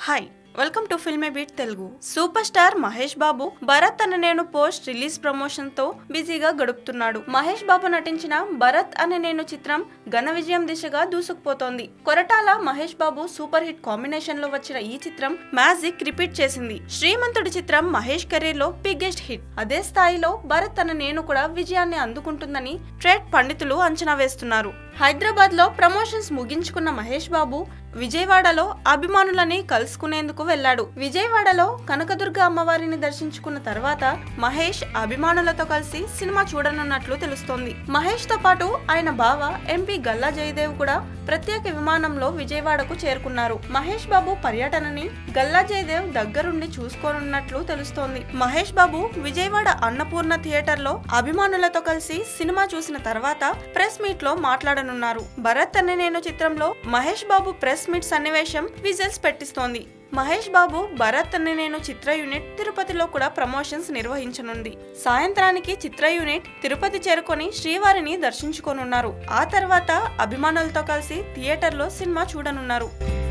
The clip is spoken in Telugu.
hi welcome to Filmibeat Telugu super star Mahesh Babu Bharat Ane Nenu post release promotion తో బిజీగా గడుపుతున్నాడు మహేష్ బాబు నటించిన భరత్ అనే నేను చిత్రం ఘన విజయం దిశగా దూసుకుపోతోంది Koratala Mahesh Babu super hit combination లో వచ్చిన ఈ చిత్రం మ్యాజిక్ రిపీట్ చేసింది శ్రీమంతుడి చిత్రం మహేష్ కెరీర్ లో బిగ్గెస్ట్ హిట్ అదే స్థాయిలో భరత్ అనే నేను కూడా విజయాన్ని అందుకుంటుందని ట్రేడ్ పండితులు అంచనా వేస్తున్నారు హైదరాబాద్ లో ప్రమోషన్స్ ముగించుకున్న మహేష్ బాబు విజయవాడలో అభిమానులని కలుసుకునేందుకు వెళ్ళాడు విజయవాడలో కనకదుర్గ అమ్మవారిని దర్శించుకున్న తర్వాత మహేష్ అభిమానులతో కలిసి సినిమా చూడనున్నట్లు తెలుస్తోంది మహేష్ తో పాటు ఆయన బావ ఎంపీ గల్లా జయదేవ్ కూడా ప్రత్యేక విమానంలో విజయవాడకు చేరుకున్నారు మహేష్ బాబు పర్యటనని గల్లా జయదేవ్ దగ్గరుండి చూసుకోనున్నట్లు తెలుస్తోంది మహేష్ బాబు విజయవాడ అన్నపూర్ణ థియేటర్ లో అభిమానులతో కలిసి సినిమా చూసిన తర్వాత ప్రెస్ మీట్ లో మాట్లాడనున్నారు భరత్ అనే నేను చిత్రంలో మహేష్ బాబు ప్రెస్ మీట్ సన్నివేశం విజిల్స్ పెట్టిస్తోంది మహేష్ బాబు భరత్ అనే నేను చిత్ర యూనిట్ తిరుపతిలో కూడా ప్రమోషన్స్ నిర్వహించనుంది సాయంత్రానికి చిత్ర యూనిట్ తిరుపతి చేరుకొని శ్రీవారిని దర్శించుకోనున్నారు ఆ తర్వాత అభిమానులతో కలిసి థియేటర్లో సినిమా చూడనున్నారు